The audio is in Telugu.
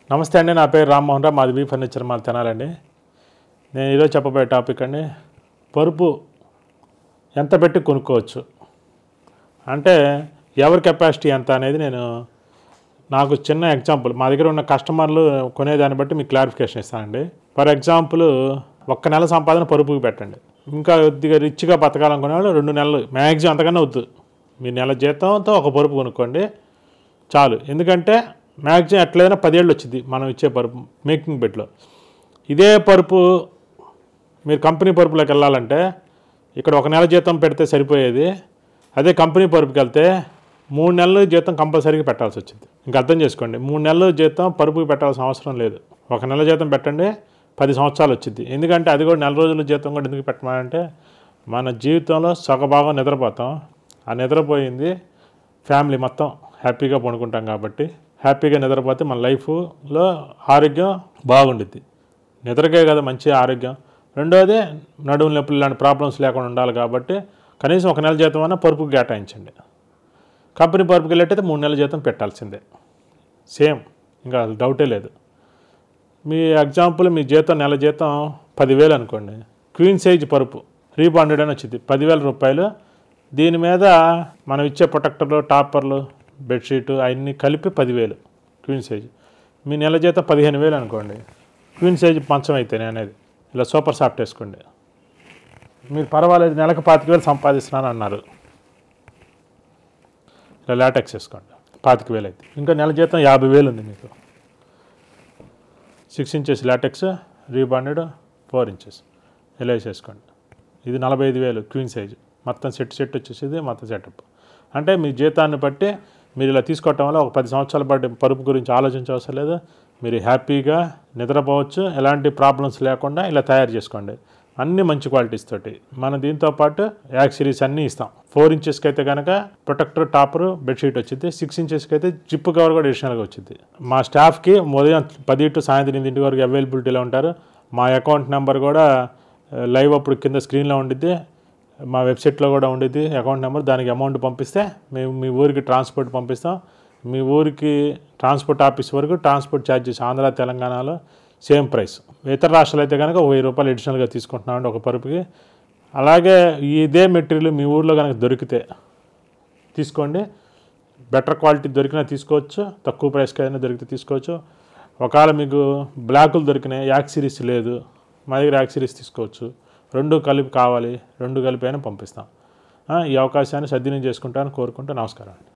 నమస్తే అండి నా పేరు రామ్మోహన్ రావు మాది బీ ఫర్నిచర్ మాది తినాలండి నేను ఈరోజు చెప్పబోయే టాపిక్ అండి పరుపు ఎంత పెట్టి కొనుక్కోవచ్చు అంటే ఎవరి కెపాసిటీ ఎంత అనేది నేను నాకు చిన్న ఎగ్జాంపుల్ మా దగ్గర ఉన్న కస్టమర్లు కొనేదాన్ని బట్టి మీకు క్లారిఫికేషన్ ఇస్తానండి ఫర్ ఎగ్జాంపుల్ ఒక్క నెల సంపాదన పరుపుకి పెట్టండి ఇంకా కొద్దిగా రిచ్గా బతకాలనుకునే వాళ్ళు రెండు నెలలు మ్యాక్సిమం అంతకన్నా వద్దు మీ నెల జీతంతో ఒక పరుపు కొనుక్కోండి చాలు ఎందుకంటే మ్యాక్సిమం ఎట్లయినా పదేళ్ళు వచ్చింది మనం ఇచ్చే పరుపు మేకింగ్ బెడ్లో ఇదే పరుపు మీరు కంపెనీ పరుపులోకి వెళ్ళాలంటే ఇక్కడ ఒక నెల జీతం పెడితే సరిపోయేది అదే కంపెనీ పరుపుకి వెళ్తే మూడు నెలలు జీతం కంపల్సరీగా పెట్టాల్సి వచ్చింది ఇంకా అర్థం చేసుకోండి మూడు నెలలు జీతం పరుపుకి పెట్టాల్సిన అవసరం లేదు ఒక నెల జీతం పెట్టండి పది సంవత్సరాలు వచ్చింది ఎందుకంటే అది కూడా నెల రోజుల జీతం కూడా ఎందుకు పెట్టమంటే మన జీవితంలో సగభాగం నిద్రపోతాం ఆ నిద్రపోయింది ఫ్యామిలీ మొత్తం హ్యాపీగా పడుకుంటాం కాబట్టి హ్యాపీగా నిద్రపోతే మన లైఫ్లో ఆరోగ్యం బాగుండిద్ది నిద్రకే కదా మంచి ఆరోగ్యం రెండోది నడుము నొప్పులు ఇలాంటి ప్రాబ్లమ్స్ లేకుండా ఉండాలి కాబట్టి కనీసం ఒక నెల జీతం అన్నా పరుపుకి కేటాయించండి కంపెనీ పరుపుకి వెళ్ళేటైతే మూడు నెలల జీతం పెట్టాల్సిందే సేమ్ ఇంకా అసలు డౌటే లేదు మీ ఎగ్జాంపుల్ మీ జీతం నెల జీతం పదివేలు అనుకోండి క్వీన్ సైజ్ పరుపు రీబాండెడ్ అని వచ్చింది పదివేల రూపాయలు దీని మీద మనం ఇచ్చే ప్రొటెక్టర్లు టాపర్లు బెడ్షీట్ అవన్నీ కలిపి పదివేలు క్వీన్ సైజ్ మీ నెల జీతం పదిహేను వేలు అనుకోండి క్వీన్ సైజ్ మంచం అయితే నేను అనేది ఇలా సూపర్ సాఫ్ట్ వేసుకోండి మీరు పర్వాలేదు నెలకు పాతిక వేలు సంపాదిస్తున్నాను అన్నారు ఇలా లాటెక్స్ వేసుకోండి పాతిక వేలు అయితే ఇంకా నెల జీతం యాభై వేలు ఉంది మీకు six inches latex rebonded four inches ఇలా వేసేసుకోండి ఇది నలభై ఐదు వేలు క్వీన్ సైజ్ మొత్తం సెట్ సెట్ వచ్చేసేది మొత్తం సెటప్ అంటే మీ జీతాన్ని బట్టి మీరు ఇలా తీసుకోవటం వల్ల ఒక పది సంవత్సరాల పాటు పరుపు గురించి ఆలోచించవసరం లేదు మీరు హ్యాపీగా నిద్రపోవచ్చు ఎలాంటి ప్రాబ్లమ్స్ లేకుండా ఇలా తయారు చేసుకోండి అన్ని మంచి క్వాలిటీస్ తోటి మన దీంతో పాటు యాక్సరీస్ అన్నీ ఇస్తాం ఫోర్ ఇంచెస్కి అయితే కనుక ప్రొటెక్టర్ టాపర్ బెడ్షీట్ వచ్చింది సిక్స్ ఇంచెస్కి అయితే జిప్ కవర్ కూడా అడిషనల్గా వచ్చింది మా స్టాఫ్కి ఉదయం పది టు సాయంత్రం ఎనిమిదింటి వరకు అవైలబిలిటీలో ఉంటారు మా అకౌంట్ నెంబర్ కూడా ఆ, లైవ్ అప్పుడు కింద స్క్రీన్లో ఉండిద్ది మా వెబ్సైట్లో కూడా ఉండిద్ది అకౌంట్ నెంబర్ దానికి అమౌంట్ పంపిస్తే మేము మీ ఊరికి ట్రాన్స్పోర్ట్ పంపిస్తాం మీ ఊరికి ట్రాన్స్పోర్ట్ ఆఫీస్ వరకు ట్రాన్స్పోర్ట్ ఛార్జెస్ ఆంధ్ర తెలంగాణలో సేమ్ ప్రైస్ ఇతర రాష్ట్రాలు అయితే కనుక ఒక వెయ్యి రూపాయలు అడిషనల్గా తీసుకుంటున్నామండి ఒక పరుపుకి అలాగే ఇదే మెటీరియల్ మీ ఊర్లో కనుక దొరికితే తీసుకోండి బెటర్ క్వాలిటీ దొరికినా తీసుకోవచ్చు తక్కువ ప్రైస్కి అయినా దొరికితే తీసుకోవచ్చు ఒకవేళ మీకు బ్లాకులు దొరికినాయి యాక్ సిరీస్ లేదు మా దగ్గర యాక్ సిరీస్ తీసుకోవచ్చు రెండు కలిపి కావాలి రెండు కలిపి అయినా పంపిస్తాం ఆ, ఈ అవకాశాన్ని సద్వినియోగం చేసుకుంటాను కోరుకుంటూ నమస్కారం